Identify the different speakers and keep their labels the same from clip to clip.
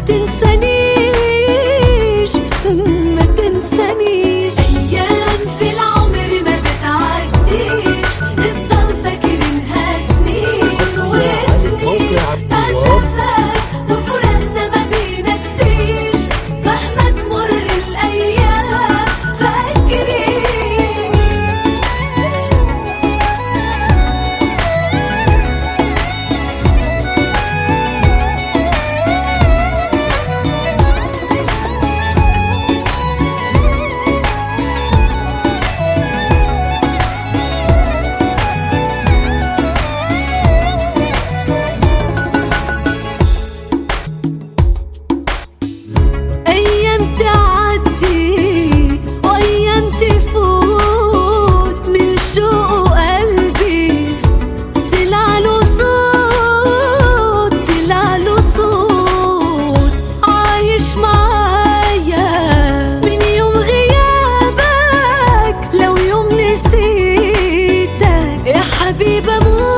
Speaker 1: تنسانيش ما تنسانيش ايام في العمر ما بتعديش نفضل فاكرينها سنين وسنين مسافات وفراقنا ما بينسيش مهما تمر الايام فاكرين أيام تعدي وأيام تفوت من شوق قلبي طلع له صوت طلع له صوت عايش معايا من يوم غيابك لو يوم نسيتك يا حبيبي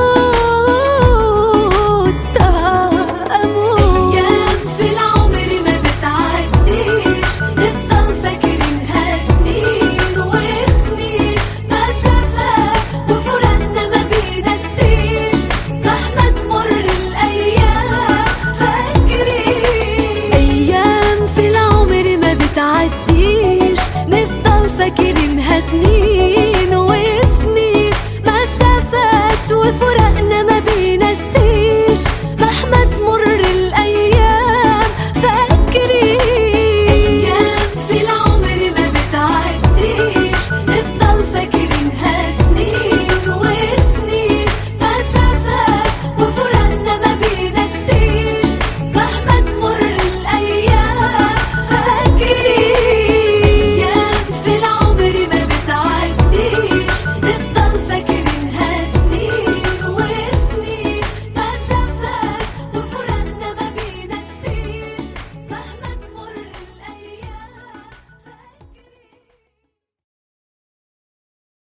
Speaker 1: أموت أموت أيام في العمر ما بتعديش نفضل فاكرينها سنين وسنين مسافات وفراقنا ما بينسيش مهما تمر الأيام فاكرين أيام في العمر ما بتعديش نفضل فاكرينها سنين